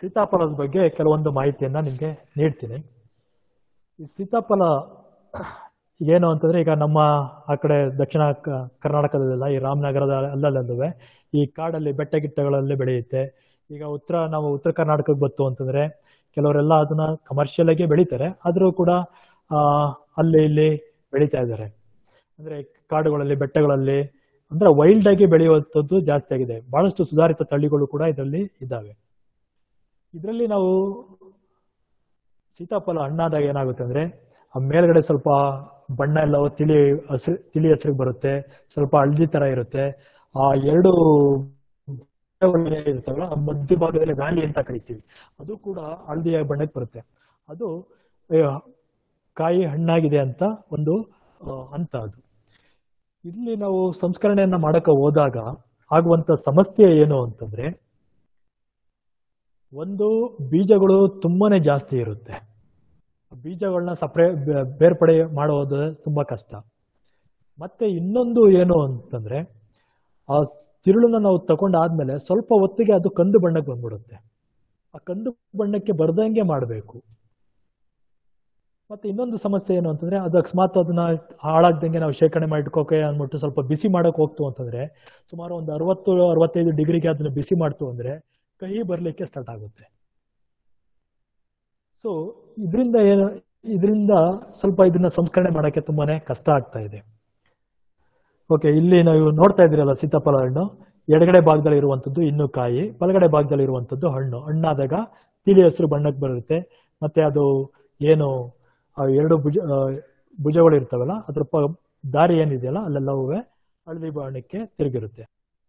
ಸೀತಾಫಲದ ಬಗ್ಗೆ ಕೆಲವೊಂದು ಮಾಹಿತಿಯನ್ನ ನಿಮಗೆ ನೀಡ್ತೀನಿ ಈ ಸೀತಾಫಲ ಏನು ಅಂತಂದ್ರೆ ಈಗ ನಮ್ಮ ಆ ಕಡೆ ದಕ್ಷಿಣ ಕ- ಕರ್ನಾಟಕದಲ್ಲೆಲ್ಲ ಈ ರಾಮನಗರದ ಅಲ್ಲಲ್ಲೇ ಈ ಕಾಡಲ್ಲಿ ಬೆಟ್ಟ ಗಿಟ್ಟಗಳಲ್ಲಿ ಬೆಳೆಯುತ್ತೆ ಈಗ ಉತ್ತರ ನಾವು ಉತ್ತರ ಕರ್ನಾಟಕಕ್ಕೆ ಬಂತು ಅಂತಂದ್ರೆ ಕೆಲವರೆಲ್ಲ ಅದನ್ನ ಕಮರ್ಷಿಯಲ್ ಆಗಿ ಬೆಳೀತಾರೆ ಆದ್ರೂ ಕೂಡ ಆ, ಅಲ್ಲಿ ಇಲ್ಲಿ ಬೆಳೀತಾ ಇದ್ದಾರೆ ಅಂದ್ರೆ ಕಾಡುಗಳಲ್ಲಿ ಬೆಟ್ಟಗಳಲ್ಲಿ ಅಂದ್ರೆ ವೈಲ್ಡ್ ಆಗಿ ಬೆಳೆಯುವಂಥದ್ದು ಜಾಸ್ತಿ ಆಗಿದೆ ಬಹಳಷ್ಟು ಸುಧಾರಿತ ತಳಿಗಳು ಕೂಡ ಇದರಲ್ಲಿ ಇದ್ದಾವೆ ಇದರಲ್ಲಿ ನಾವು ಸೀತಾಫಲ ಹಣ್ಣಾದಾಗ ಏನಾಗುತ್ತೆ ಅಂದ್ರೆ ಆ ಮೇಲ್ಗಡೆ ಸ್ವಲ್ಪ ಬಣ್ಣ ಎಲ್ಲ ತಿಳಿ ಹಸಿರು ತಿಳಿ ಹೆಸರಿಗೆ ಬರುತ್ತೆ ಸ್ವಲ್ಪ ಹಳದಿ ತರ ಇರುತ್ತೆ ಆ ಎರಡು ಬೆಟ್ಟಗಳು ಇರುತ್ತಲ್ಲ ಆ ಮಧ್ಯ ಭಾಗದಲ್ಲಿ ವ್ಯಾಲಿ ಅಂತ ಕರಿತೀವಿ ಅದು ಕೂಡ ಹಳದಿಯ ಬಣ್ಣಕ್ಕೆ ಬರುತ್ತೆ ಅದು ಆ, ಕಾಯಿ ಹಣ್ಣಾಗಿದೆ ಅಂತ ಒಂದು ಆ, ಹಂತ ಅದು ಇಲ್ಲಿ ನಾವು ಸಂಸ್ಕರಣೆಯನ್ನ ಮಾಡಕ್ಕೆ ಹೋದಾಗ ಆಗುವಂತ ಸಮಸ್ಯೆ ಏನು ಅಂತಂದ್ರೆ ಒಂದು ಬೀಜಗಳು ತುಂಬಾನೇ ಜಾಸ್ತಿ ಇರುತ್ತೆ ಬೀಜಗಳನ್ನ ಸಪ್ರೇ ಬೇರ್ಪಡೆ ಮಾಡೋದು ತುಂಬಾ ಕಷ್ಟ ಮತ್ತೆ ಇನ್ನೊಂದು ಏನು ಅಂತಂದ್ರೆ ಆ ತಿರುಳನ್ನ ನಾವು ತಗೊಂಡಾದ್ಮೇಲೆ ಸ್ವಲ್ಪ ಹೊತ್ತಿಗೆ ಅದು ಕಂದು ಬಣ್ಣಕ್ಕೆ ಬಂದ್ಬಿಡುತ್ತೆ ಆ ಕಂದು ಬಣ್ಣಕ್ಕೆ ಬರ್ದಂಗೆ ಮಾಡಬೇಕು ಮತ್ತೆ ಇನ್ನೊಂದು ಸಮಸ್ಯೆ ಏನು ಅಂತಂದ್ರೆ ಅದು ಅಕಸ್ಮಾತ್ ಅದನ್ನ ಹಾಳಾಗ್ದಂಗೆ ನಾವು ಶೇಖರಣೆ ಮಾಡಿ ಇಟ್ಕೋಕೆ ಅಂದ್ಬಿಟ್ಟು ಸ್ವಲ್ಪ ಬಿಸಿ ಮಾಡಕ್ ಹೋಗ್ತು ಅಂತಂದ್ರೆ ಸುಮಾರು ಒಂದು ಅರವತ್ತು ಅರವತ್ತೈದು ಡಿಗ್ರಿಗೆ ಅದನ್ನ ಬಿಸಿ ಮಾಡ್ತು ಅಂದ್ರೆ ಕಹಿ ಬರ್ಲಿಕ್ಕೆ ಸ್ಟಾರ್ಟ್ ಆಗುತ್ತೆ ಸೊ ಇದರಿಂದ ಏನು ಇದರಿಂದ ಸ್ವಲ್ಪ ಇದನ್ನ ಸಂಸ್ಕರಣೆ ಮಾಡಕ್ಕೆ ತುಂಬಾನೇ ಕಷ್ಟ ಆಗ್ತಾ ಇದೆ ಓಕೆ ಇಲ್ಲಿ ನಾವು ನೋಡ್ತಾ ಇದ್ದೀರಲ್ಲ ಸೀತಾಫಲ ಹಣ್ಣು ಎಡಗಡೆ ಭಾಗದಲ್ಲಿ ಇರುವಂತದ್ದು ಇನ್ನು ಕಾಯಿ ಬಲಗಡೆ ಭಾಗದಲ್ಲಿ ಇರುವಂತದ್ದು ಹಣ್ಣು ಹಣ್ಣಾದಾಗ ತಿಳಿ ಹಸಿರು ಬಣ್ಣಕ್ಕೆ ಬರುತ್ತೆ ಮತ್ತೆ ಅದು ಏನು ಆ ಎರಡು ಭುಜ ಆ, ಭುಜಗಳು ಇರ್ತಾವಲ್ಲ ಅದ್ರ ಪ ದಾರಿ ಏನಿದೆಯಲ್ಲ ಅಲ್ಲೆಲ್ಲವೂ ಹಳದಿ ಬಣ್ಣಕ್ಕೆ ತಿರುಗಿರುತ್ತೆ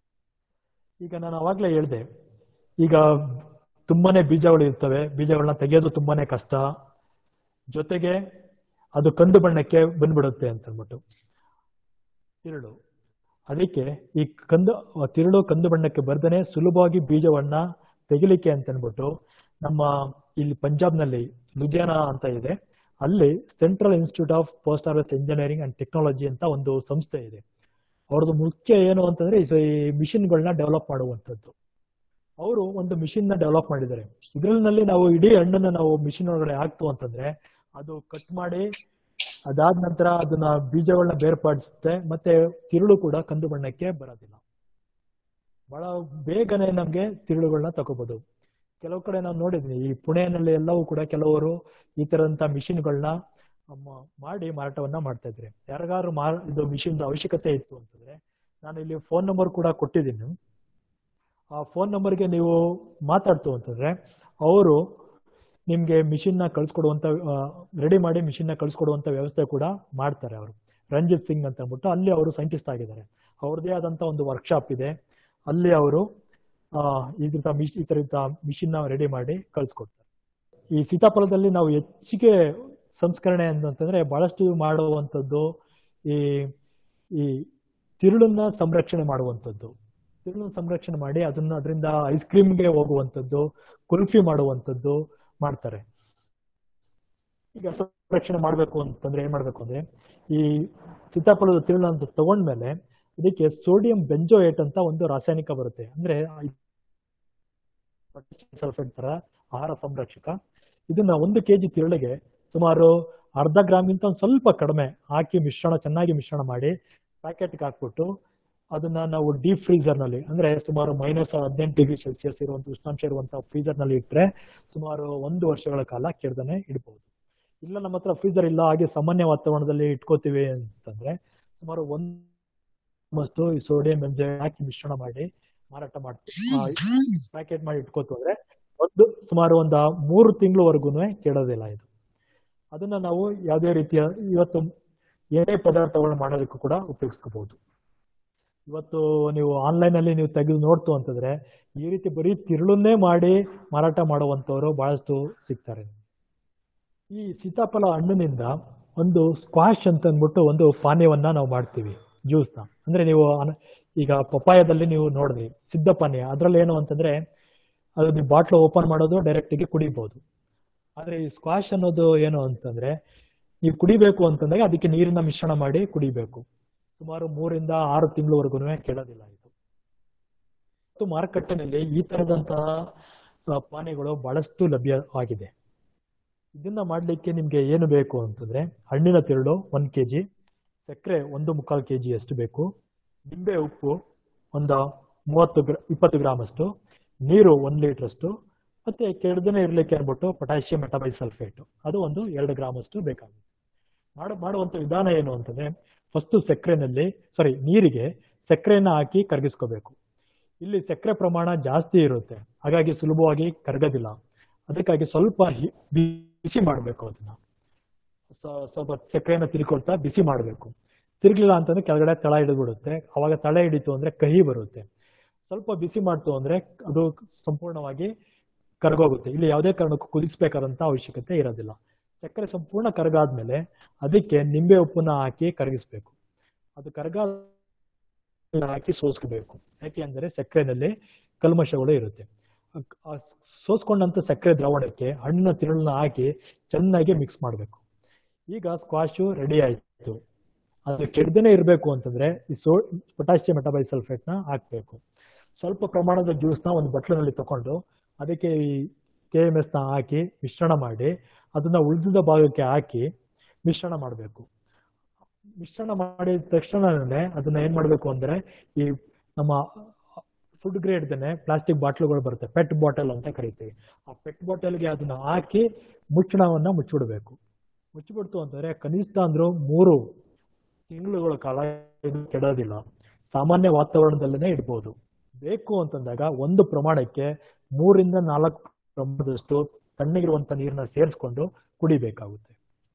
ಈಗ ನಾನು ಅವಾಗ್ಲೇ ಹೇಳ್ದೆ ಈಗ ತುಂಬಾನೇ ಬೀಜಗಳು ಇರ್ತವೆ ಬೀಜಗಳನ್ನ ತೆಗೆಯೋದು ತುಂಬಾನೇ ಕಷ್ಟ ಜೊತೆಗೆ ಅದು ಕಂದು ಬಣ್ಣಕ್ಕೆ ಬಂದ್ಬಿಡುತ್ತೆ ಅಂತ ಅಂದ್ಬಿಟ್ಟು ತಿರುಳು ಅದಕ್ಕೆ ಈ ಕಂದು ತಿರುಳು ಕಂದು ಬಣ್ಣಕ್ಕೆ ಬರ್ದನೆ ಸುಲಭವಾಗಿ ಬೀಜವನ್ನ ತೆಗಿಲಿಕ್ಕೆ ಅಂತ ಅಂದ್ಬಿಟ್ಟು ನಮ್ಮ ಇಲ್ಲಿ ಪಂಜಾಬ್ನಲ್ಲಿ ಲುಧಿಯಾನ ಅಂತ ಇದೆ ಅಲ್ಲಿ central institute of post harvest engineering and technology ಅಂತ ಒಂದು ಸಂಸ್ಥೆ ಇದೆ ಅವ್ರದ್ದು ಮುಖ್ಯ ಏನು ಅಂತಂದ್ರೆ ಈ ಮಿಷಿನ್ಗಳನ್ನ ಡೆವಲಪ್ ಮಾಡುವಂಥದ್ದು ಅವರು ಒಂದು ಮಿಷಿನ್ ನ ಡೆವಲಪ್ ಮಾಡಿದ್ದಾರೆ ಇದ್ರಲ್ಲಿ ನಾವು ಇಡೀ ಹಣ್ಣನ್ನ ನಾವು ಮಿಷಿನ್ ಒಳಗಡೆ ಹಾಕ್ತು ಅಂತಂದ್ರೆ ಅದು ಕಟ್ ಮಾಡಿ ಅದಾದ ನಂತರ ಅದನ್ನ ಬೀಜಗಳನ್ನ ಬೇರ್ಪಡಿಸುತ್ತೆ ಮತ್ತೆ ತಿರುಳು ಕೂಡ ಕಂದು ಬಣ್ಣಕ್ಕೆ ಬರೋದಿಲ್ಲ ಬಹಳ ಬೇಗನೆ ನಮ್ಗೆ ತಿರುಳುಗಳನ್ನ ತಗೋಬಹುದು ಕೆಲವು ಕಡೆ ನಾನು ನೋಡಿದ್ನಿ ಈ ಪುಣೆನಲ್ಲಿ ಎಲ್ಲವೂ ಕೂಡ ಕೆಲವರು ಈ ತರಂತ ಮಿಷಿನ್ಗಳನ್ನ ಮಾಡಿ ಮಾರಾಟವನ್ನ ಮಾಡ್ತಾ ಇದ್ರೆ ಯಾರಿಗಾರು ಮಾ ಇದು ಮಿಷಿನ್ ಅವಶ್ಯಕತೆ ಇತ್ತು ಅಂತಂದ್ರೆ ನಾನು ಇಲ್ಲಿ ಫೋನ್ ನಂಬರ್ ಕೂಡ ಕೊಟ್ಟಿದ್ದೀನಿ ಆ ಫೋನ್ ನಂಬರ್ಗೆ ನೀವು ಮಾತಾಡ್ತು ಅಂತಂದ್ರೆ ಅವರು ನಿಮ್ಗೆ ಮಿಷಿನ್ ನ ಕಳ್ಸಿಕೊಡುವಂತ ರೆಡಿ ಮಾಡಿ ಮಿಷಿನ್ ನ ಕಳ್ಸಿಕೊಡುವಂತ ವ್ಯವಸ್ಥೆ ಕೂಡ ಮಾಡ್ತಾರೆ ಅವರು ರಂಜಿತ್ ಸಿಂಗ್ ಅಂತ ಅಂದ್ಬಿಟ್ಟು ಅಲ್ಲಿ ಅವರು ಸೈಂಟಿಸ್ಟ್ ಆಗಿದ್ದಾರೆ ಅವ್ರದೇ ಆದಂತ ಒಂದು ವರ್ಕ್ಶಾಪ್ ಇದೆ ಅಲ್ಲಿ ಅವರು ಈ ತರ ಮಿಶ್ ಈ ತರ ಮಿಷಿನ್ ನ ರೆಡಿ ಮಾಡಿ ಕಳ್ಸಿಕೊಡ್ತಾರೆ ಈ ಸೀತಾಫಲದಲ್ಲಿ ನಾವು ಹೆಚ್ಚಿಗೆ ಸಂಸ್ಕರಣೆ ಅಂತಂದ್ರೆ ಬಹಳಷ್ಟು ಮಾಡುವಂಥದ್ದು ಈ ಈ ತಿರುಳನ್ನ ಸಂರಕ್ಷಣೆ ಮಾಡುವಂಥದ್ದು ತಿರುಳನ್ನ ಸಂರಕ್ಷಣೆ ಮಾಡಿ ಅದನ್ನ ಅದರಿಂದ ಐಸ್ ಕ್ರೀಮ್ಗೆ ಹೋಗುವಂಥದ್ದು ಕುಲ್ಫಿ ಮಾಡುವಂಥದ್ದು ಮಾಡ್ತಾರೆ ಈಗ ಸಂರಕ್ಷಣೆ ಮಾಡಬೇಕು ಅಂತಂದ್ರೆ ಏನ್ ಮಾಡ್ಬೇಕು ಅಂದ್ರೆ ಈ ಸೀತಾಫಲದ ತಿರುಳು ಅಂತ ತಗೊಂಡ್ಮೇಲೆ ಇದಕ್ಕೆ ಸೋಡಿಯಂ ಬೆಂಜೋಯೇಟ್ ಅಂತ ಒಂದು ರಾಸಾಯನಿಕ ಬರುತ್ತೆ ಅಂದ್ರೆ ಸಲ್ಫೇಟ್ ತರ ಆಹಾರ ಸಂರಕ್ಷಕ ಇದನ್ನ ಒಂದು ಕೆಜಿ ತಿರುಳಿಗೆ ಸುಮಾರು ಅರ್ಧ ಗ್ರಾಮ್ಗಿಂತ ಒಂದು ಸ್ವಲ್ಪ ಕಡಿಮೆ ಹಾಕಿ ಮಿಶ್ರಣ ಚೆನ್ನಾಗಿ ಮಿಶ್ರಣ ಮಾಡಿ ಪ್ಯಾಕೆಟ್ಗೆ ಹಾಕ್ಬಿಟ್ಟು ಅದನ್ನ ನಾವು ಡೀಪ್ ಫ್ರೀಸರ್ ನಲ್ಲಿ ಅಂದ್ರೆ ಸುಮಾರು ಮೈನಸ್ ಹದಿನೆಂಟು ಡಿಗ್ರಿ ಸೆಲ್ಸಿಯಸ್ ಇರುವಂತ ಉಷ್ಣಾಂಶ ಇರುವಂತಹ ಫ್ರೀಸರ್ ನಲ್ಲಿ ಇಟ್ಟರೆ ಸುಮಾರು ಒಂದು ವರ್ಷಗಳ ಕಾಲ ಕೆಡದನೆ ಇಡಬಹುದು ಇಲ್ಲ ನಮ್ಮ ಹತ್ರ ಫ್ರೀಸರ್ ಇಲ್ಲ ಹಾಗೆ ಸಾಮಾನ್ಯ ವಾತಾವರಣದಲ್ಲಿ ಇಟ್ಕೋತೀವಿ ಅಂತಂದ್ರೆ ಸುಮಾರು ಒಂದಷ್ಟು ಈ ಸೋಡಿಯಂ ಬೆಂಜೆ ಹಾಕಿ ಮಿಶ್ರಣ ಮಾಡಿ ಮಾರಾಟ ಮಾಡ್ತೀವಿ ಪ್ಯಾಕೆಟ್ ಮಾಡಿ ಇಟ್ಕೋತು ಅಂದ್ರೆ ಒಂದು ಸುಮಾರು ಒಂದು ಮೂರು ತಿಂಗಳವರೆಗೂ ಕೆಡೋದಿಲ್ಲ ಇದು ಅದನ್ನ ನಾವು ಯಾವುದೇ ರೀತಿಯ ಇವತ್ತು ಏನೇ ಪದಾರ್ಥಗಳನ್ನ ಮಾಡೋದಕ್ಕೂ ಕೂಡ ಉಪಯೋಗಿಸ್ಕೋಬಹುದು ಇವತ್ತು ನೀವು ಆನ್ಲೈನ್ ಅಲ್ಲಿ ನೀವು ತೆಗೆದು ನೋಡ್ತು ಅಂತಂದ್ರೆ ಈ ರೀತಿ ಬರೀ ತಿರುಳನ್ನೇ ಮಾಡಿ ಮಾರಾಟ ಮಾಡುವಂತವರು ಬಹಳಷ್ಟು ಸಿಗ್ತಾರೆ ಈ ಸೀತಾಫಲ ಹಣ್ಣಿನಿಂದ ಒಂದು ಸ್ಕ್ವಾಶ್ ಅಂತ ಅಂದ್ಬಿಟ್ಟು ಒಂದು ಪಾನೀಯವನ್ನ ನಾವು ಮಾಡ್ತೀವಿ ಜ್ಯೂಸ್ನ ಅಂದ್ರೆ ನೀವು ಈಗ ಪಪಾಯದಲ್ಲಿ ನೀವು ನೋಡಿದ್ರಿ ಸಿದ್ಧ ಪಾನೀಯ ಅದ್ರಲ್ಲಿ ಏನು ಅಂತಂದ್ರೆ ಅದು ನೀವು ಬಾಟ್ಲು ಓಪನ್ ಮಾಡೋದು ಡೈರೆಕ್ಟ್ ಆಗಿ ಕುಡಿಬಹುದು ಆದ್ರೆ ಈ ಸ್ಕ್ವಾಶ್ ಅನ್ನೋದು ಏನು ಅಂತಂದ್ರೆ ನೀವು ಕುಡಿಬೇಕು ಅಂತಂದಾಗ ಅದಕ್ಕೆ ನೀರಿನ ಮಿಶ್ರಣ ಮಾಡಿ ಕುಡಿಬೇಕು ಸುಮಾರು ಮೂರಿಂದ ಆರು ತಿಂಗಳವರೆಗೂ ಕೆಡೋದಿಲ್ಲ ಇದು ಮತ್ತು ಮಾರುಕಟ್ಟೆನಲ್ಲಿ ಈ ತರದಂತಹ ಆ, ಪಾನೀಯಗಳು ಬಹಳಷ್ಟು ಲಭ್ಯವಾಗಿದೆ ಇದನ್ನ ಮಾಡಲಿಕ್ಕೆ ನಿಮಗೆ ಏನು ಬೇಕು ಅಂತಂದ್ರೆ ಹಣ್ಣಿನ ತಿರುಳು ಒಂದು ಕೆ ಜಿ ಸಕ್ಕರೆ ಒಂದು ಮುಕ್ಕಾಲು ಕೆ ಜಿ ಅಷ್ಟು ಬೇಕು ನಿಂಬೆ ಉಪ್ಪು ಒಂದು ಮೂವತ್ತು ಗ್ರಾ ಇಪ್ಪತ್ತು ಗ್ರಾಮ್ ಅಷ್ಟು ನೀರು ಒಂದು ಲೀಟರ್ ಅಷ್ಟು ಮತ್ತೆ ಕೆಡದನೆ ಇರಲಿಕ್ಕೆ ಅಂದ್ಬಿಟ್ಟು ಪೊಟ್ಯಾಷಿಯಂ ಮೆಟಬೈಸಲ್ಫೇಟ್ ಅದು ಒಂದು ಎರಡು ಗ್ರಾಮ್ ಅಷ್ಟು ಬೇಕಾಗುತ್ತೆ ಮಾಡ ಮಾಡುವಂತ ವಿಧಾನ ಏನು ಅಂತಂದ್ರೆ ಫಸ್ಟ್ ಸಕ್ಕರೆನಲ್ಲಿ ಸಾರಿ ನೀರಿಗೆ ಸಕ್ಕರೆಯನ್ನ ಹಾಕಿ ಕರಗಿಸ್ಕೋಬೇಕು ಇಲ್ಲಿ ಸಕ್ಕರೆ ಪ್ರಮಾಣ ಜಾಸ್ತಿ ಇರುತ್ತೆ ಹಾಗಾಗಿ ಸುಲಭವಾಗಿ ಕರಗೋದಿಲ್ಲ ಅದಕ್ಕಾಗಿ ಸ್ವಲ್ಪ ಹಿ- ಬಿಸಿ ಮಾಡಬೇಕು ಅದನ್ನ ಸ್ವ- ಸ್ವಲ್ಪ ಸಕ್ಕರೆನ ತಿರ್ಕೊಳ್ತಾ ಬಿಸಿ ಮಾಡಬೇಕು ತಿರ್ಗ್ಲಿಲ್ಲ ಅಂತಂದ್ರೆ ಕೆಳಗಡೆ ತಳ ಹಿಡಿದ್ಬಿಡುತ್ತೆ ಅವಾಗ ತಳ ಹಿಡಿತು ಅಂದ್ರೆ ಕಹಿ ಬರುತ್ತೆ ಸ್ವಲ್ಪ ಬಿಸಿ ಮಾಡ್ತು ಅಂದ್ರೆ ಅದು ಸಂಪೂರ್ಣವಾಗಿ ಕರಗೋಗುತ್ತೆ ಇಲ್ಲಿ ಯಾವುದೇ ಕಾರಣಕ್ಕೂ ಕುದಿಸ್ಬೇಕಾದಂತ ಅವಶ್ಯಕತೆ ಇರೋದಿಲ್ಲ ಸಕ್ಕರೆ ಸಂಪೂರ್ಣ ಕರಗಾದ್ಮೇಲೆ ಅದಕ್ಕೆ ನಿಂಬೆ ಉಪ್ಪನ್ನ ಹಾಕಿ ಕರಗಿಸ್ಬೇಕು ಅದು ಕರಗ ಹಾಕಿ ಸೋಸ್ಕೋಬೇಕು ಯಾಕೆ ಅಂದ್ರೆ ಸಕ್ಕರೆನಲ್ಲಿ ಕಲ್ಮಶಗಳು ಇರುತ್ತೆ ಅಕ್- ಆ ಸೋಸ್ಕೊಂಡಂತ ಸಕ್ಕರೆ ದ್ರಾವಣಕ್ಕೆ ಹಣ್ಣಿನ ತಿರುಳನ್ನ ಹಾಕಿ ಚೆನ್ನಾಗಿ ಮಿಕ್ಸ್ ಮಾಡಬೇಕು ಈಗ ಸ್ಕ್ವಾಶು ರೆಡಿ ಆಯ್ತು ಅದು ಕೆಡ್ದೇನೆ ಇರಬೇಕು ಅಂತಂದ್ರೆ ಈ ಸೋ ಪೊಟ್ಯಾಷಿಯಂ ಮೆಟಬೈಸಲ್ಫೇಟ್ ನ ಹಾಕ್ಬೇಕು ಸ್ವಲ್ಪ ಪ್ರಮಾಣದ ಜ್ಯೂಸ್ನ ಒಂದು ಬಟ್ಲಿನಲ್ಲಿ ತಕೊಂಡು ಅದಕ್ಕೆ ಈ ಕೆ ಎಮ್ ಎಸ್ ನ ಹಾಕಿ ಮಿಶ್ರಣ ಮಾಡಿ ಅದನ್ನ ಉಳಿದಿದ್ದ ಭಾಗಕ್ಕೆ ಹಾಕಿ ಮಿಶ್ರಣ ಮಾಡಬೇಕು ಮಿಶ್ರಣ ಮಾಡಿದ ತಕ್ಷಣನೇ ಅದನ್ನ ಏನ್ ಮಾಡಬೇಕು ಅಂದ್ರೆ ಈ ನಮ್ಮ ಫುಡ್ ಗ್ರೇಡ್ದೇನೆ ಪ್ಲಾಸ್ಟಿಕ್ ಬಾಟ್ಲುಗಳು ಬರುತ್ತೆ ಪೆಟ್ ಬಾಟಲ್ ಅಂತ ಕರಿತೀವಿ ಆ ಪೆಟ್ ಬಾಟಲ್ಗೆ ಅದನ್ನ ಹಾಕಿ ಮುಚ್ಚಳವನ್ನ ಮುಚ್ಚಿಬಿಡ್ಬೇಕು ಮುಚ್ಚಿಬಿಡ್ತು ಅಂತಂದ್ರೆ ಕನಿಷ್ಠ ಅಂದ್ರೂ ಮೂರು ತಿಂಗಳುಗಳ ಕಾಲ ಇದು ಕೆಡೋದಿಲ್ಲ ಸಾಮಾನ್ಯ ವಾತಾವರಣದಲ್ಲೇ ಇಡ್ಬೋದು ಬೇಕು ಅಂತಂದಾಗ ಒಂದು ಪ್ರಮಾಣಕ್ಕೆ ಮೂರಿಂದ ನಾಲ್ಕು ಪ್ರಮಾಣದಷ್ಟು ತಣ್ಣಗಿರುವಂತ ನೀರನ್ನ ಸೇರಿಸ್ಕೊಂಡು ಕುಡಿಬೇಕಾಗುತ್ತೆ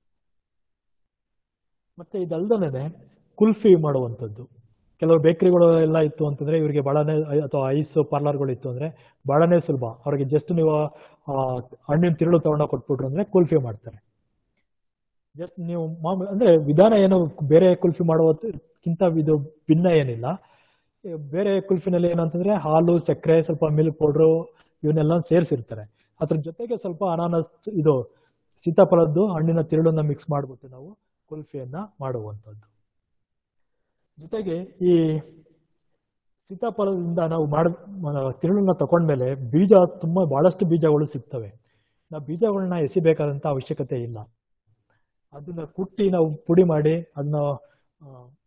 ಮತ್ತೆ ಇದಲ್ದನೆ ಕುಲ್ಫಿ ಮಾಡುವಂಥದ್ದು ಕೆಲವು ಬೇಕರಿಗಳು ಎಲ್ಲ ಇತ್ತು ಅಂತಂದ್ರೆ ಇವರಿಗೆ ಬಹಳನೇ ಅಥವಾ ಐಸ್ ಪಾರ್ಲರ್ಗಳು ಇತ್ತು ಅಂದ್ರೆ ಬಹಳನೇ ಸುಲಭ ಅವ್ರಿಗೆ ಜಸ್ಟ್ ನೀವು ಆ, ಹಣ್ಣಿನ ತಿರುಳು ತಗೊಂಡೋಗಿ ಕೊಟ್ಬಿಟ್ರು ಅಂದ್ರೆ ಕುಲ್ಫಿ ಮಾಡ್ತಾರೆ ಜಸ್ಟ್ ನೀವು ಮಾಮೂಲಿ ಅಂದ್ರೆ ವಿಧಾನ ಏನು ಬೇರೆ ಕುಲ್ಫಿ ಮಾಡುವುದಕ್ಕಿಂತ ಇದು ಭಿನ್ನ ಏನಿಲ್ಲ ಈ ಬೇರೆ ಕುಲ್ಫಿನಲ್ಲಿ ಏನಂತಂದ್ರೆ ಹಾಲು ಸಕ್ಕರೆ ಸ್ವಲ್ಪ ಮಿಲ್ಕ್ ಪೌಡ್ರು ಇವನ್ನೆಲ್ಲ ಸೇರಿಸಿರ್ತಾರೆ ಅದ್ರ ಜೊತೆಗೆ ಸ್ವಲ್ಪ ಅನಾನಸ್ ಇದು ಸೀತಾಫಲದ್ದು ಹಣ್ಣಿನ ತಿರುಳನ್ನ ಮಿಕ್ಸ್ ಮಾಡಿಬಿಟ್ಟು ನಾವು ಕುಲ್ಫಿಯನ್ನ ಮಾಡುವಂಥದ್ದು ಜೊತೆಗೆ ಈ ಸೀತಾಫಲದಿಂದ ನಾವು ಮಾಡ ತಿರುಳನ್ನ ತಗೊಂಡ್ಮೇಲೆ ಬೀಜ ತುಂಬಾ ಬಹಳಷ್ಟು ಬೀಜಗಳು ಸಿಗ್ತವೆ ನಾವು ಬೀಜಗಳನ್ನ ಎಸಿಬೇಕಾದಂತ ಅವಶ್ಯಕತೆ ಇಲ್ಲ ಅದನ್ನ ಕುಟ್ಟಿ ನಾವು ಪುಡಿ ಮಾಡಿ ಅದನ್ನ ಆ,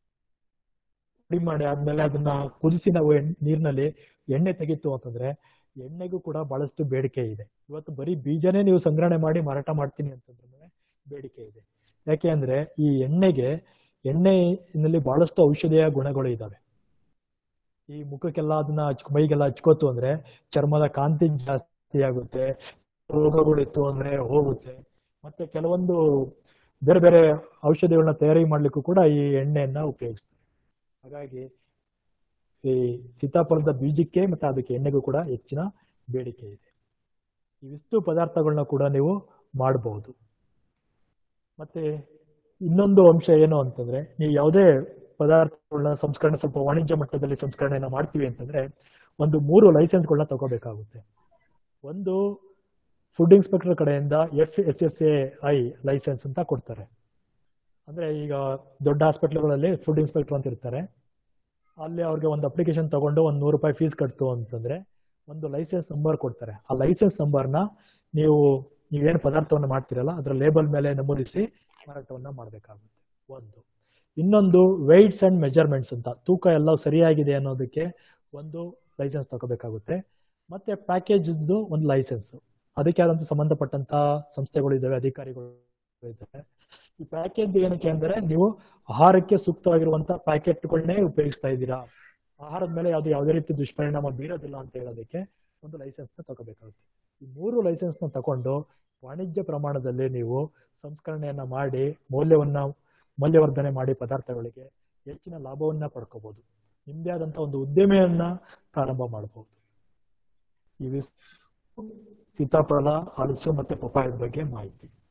ಪುಡಿ ಮಾಡಿ ಆದ್ಮೇಲೆ ಅದನ್ನ ಕುದಿಸಿ ನಾವು ಎಣ್- ನೀರಿನಲ್ಲಿ ಎಣ್ಣೆ ತೆಗಿತು ಅಂತಂದ್ರೆ ಎಣ್ಣೆಗೂ ಕೂಡ ಬಹಳಷ್ಟು ಬೇಡಿಕೆ ಇದೆ ಇವತ್ತು ಬರೀ ಬೀಜನೇ ನೀವು ಸಂಗ್ರಹಣೆ ಮಾಡಿ ಮಾರಾಟ ಮಾಡ್ತೀನಿ ಅಂತಂದ್ರೆ ಬೇಡಿಕೆ ಇದೆ ಯಾಕೆ ಅಂದ್ರೆ ಈ ಎಣ್ಣೆಗೆ ಎಣ್ಣೆನಲ್ಲಿ ಬಹಳಷ್ಟು ಔಷಧೀಯ ಗುಣಗಳು ಇದಾವೆ ಈ ಮುಖಕ್ಕೆಲ್ಲ ಅದನ್ನ ಹಚ್ ಮೈಗೆಲ್ಲ ಹಚ್ಕೋತು ಅಂದ್ರೆ ಚರ್ಮದ ಕಾಂತಿ ಜಾಸ್ತಿ ಆಗುತ್ತೆ ರೋಗಗಳಿತ್ತು ಅಂದ್ರೆ ಹೋಗುತ್ತೆ ಮತ್ತೆ ಕೆಲವೊಂದು ಬೇರೆ ಬೇರೆ ಔಷಧಿಗಳನ್ನ ತಯಾರಿ ಮಾಡ್ಲಿಕ್ಕೂ ಕೂಡ ಈ ಎಣ್ಣೆಯನ್ನ ಉಪಯೋಗಿಸ್ತಾರೆ ಹಾಗಾಗಿ ಈ ಸೀತಾಫಲದ ಬೀಜಕ್ಕೆ ಮತ್ತೆ ಅದಕ್ಕೆ ಎಣ್ಣೆಗೂ ಕೂಡ ಹೆಚ್ಚಿನ ಬೇಡಿಕೆ ಇದೆ ಇವಿಷ್ಟು ಪದಾರ್ಥಗಳನ್ನ ಕೂಡ ನೀವು ಮಾಡಬಹುದು ಮತ್ತೆ ಇನ್ನೊಂದು ಅಂಶ ಏನು ಅಂತಂದ್ರೆ ನೀವು ಯಾವುದೇ ಪದಾರ್ಥಗಳನ್ನ ಸಂಸ್ಕರಣೆ ಸ್ವಲ್ಪ ವಾಣಿಜ್ಯ ಮಟ್ಟದಲ್ಲಿ ಸಂಸ್ಕರಣೆಯನ್ನ ಮಾಡ್ತೀವಿ ಅಂತಂದ್ರೆ ಒಂದು ಮೂರು ಲೈಸೆನ್ಸ್ಗಳನ್ನ ತಗೋಬೇಕಾಗುತ್ತೆ ಒಂದು ಫುಡ್ ಇನ್ಸ್ಪೆಕ್ಟರ್ ಕಡೆಯಿಂದ F S S A I licence ಅಂತ ಕೊಡ್ತಾರೆ ಅಂದ್ರೆ ಈಗ ದೊಡ್ಡ ಹಾಸ್ಪಿಟ್ಲ್ಗಳಲ್ಲಿ ಫುಡ್ ಇನ್ಸ್ಪೆಕ್ಟರ್ ಅಂತ ಇರ್ತಾರೆ ಅಲ್ಲಿ ಅವ್ರಿಗೆ ಒಂದು ಅಪ್ಲಿಕೇಶನ್ ತಗೊಂಡು ಒಂದು ನೂರು ರೂಪಾಯಿ ಫೀಸ್ ಕಟ್ತು ಅಂತಂದ್ರೆ ಒಂದು ಲೈಸೆನ್ಸ್ ನಂಬರ್ ಕೊಡ್ತಾರೆ ಆ ಲೈಸೆನ್ಸ್ ನಂಬರ್ನ ನೀವು ನೀವೇನು ಪದಾರ್ಥವನ್ನು ಮಾಡ್ತೀರಲ್ಲ ಅದರ ಲೇಬಲ್ ಮೇಲೆ ನಮೂದಿಸಿ ಮಾರಾಟವನ್ನ ಮಾಡಬೇಕಾಗುತ್ತೆ ಒಂದು ಇನ್ನೊಂದು ವೆಯ್ಟ್ಸ್ ಅಂಡ್ ಮೆಜರ್ಮೆಂಟ್ಸ್ ಅಂತ ತೂಕ ಎಲ್ಲ ಸರಿಯಾಗಿದೆ ಅನ್ನೋದಕ್ಕೆ ಒಂದು ಲೈಸೆನ್ಸ್ ತಗೋಬೇಕಾಗುತ್ತೆ ಮತ್ತೆ ಪ್ಯಾಕೇಜ್ದು ಒಂದು ಲೈಸೆನ್ಸ್ ಅದಕ್ಕೆ ಆದಂತ ಸಂಬಂಧಪಟ್ಟಂತ ಸಂಸ್ಥೆಗಳು ಇದಾವೆ ಅಧಿಕಾರಿಗಳು ಇದ್ದಾರೆ ಈ ಪ್ಯಾಕೇಜ್ ಏನಕ್ಕೆ ಅಂದ್ರೆ ನೀವು ಆಹಾರಕ್ಕೆ ಸೂಕ್ತವಾಗಿರುವಂತ ಪ್ಯಾಕೆಟ್ಗಳನ್ನೇ ಉಪಯೋಗಿಸ್ತಾ ಇದ್ದೀರಾ ಆಹಾರದ ಮೇಲೆ ಯಾವ್ದು ಯಾವುದೇ ರೀತಿ ದುಷ್ಪರಿಣಾಮ ಬೀರೋದಿಲ್ಲ ಅಂತ ಹೇಳೋದಕ್ಕೆ ಒಂದು ಲೈಸೆನ್ಸ್ ನ ತಗೋಬೇಕಾಗುತ್ತೆ ಈ ಮೂರು ಲೈಸೆನ್ಸ್ ನ ತಕೊಂಡು ವಾಣಿಜ್ಯ ಪ್ರಮಾಣದಲ್ಲಿ ನೀವು ಸಂಸ್ಕರಣೆಯನ್ನ ಮಾಡಿ ಮೌಲ್ಯವನ್ನ ಮೌಲ್ಯವರ್ಧನೆ ಮಾಡಿ ಪದಾರ್ಥಗಳಿಗೆ ಹೆಚ್ಚಿನ ಲಾಭವನ್ನ ಪಡ್ಕೋಬಹುದು ನಿಮ್ದೇ ಆದಂತ ಒಂದು ಉದ್ದಿಮೆಯನ್ನ ಪ್ರಾರಂಭ ಮಾಡಬಹುದು ಇವು ಸೀತಾಫಲ ಹಲಸು ಮತ್ತೆ ಪಪಾಯದ ಬಗ್ಗೆ ಮಾಹಿತಿ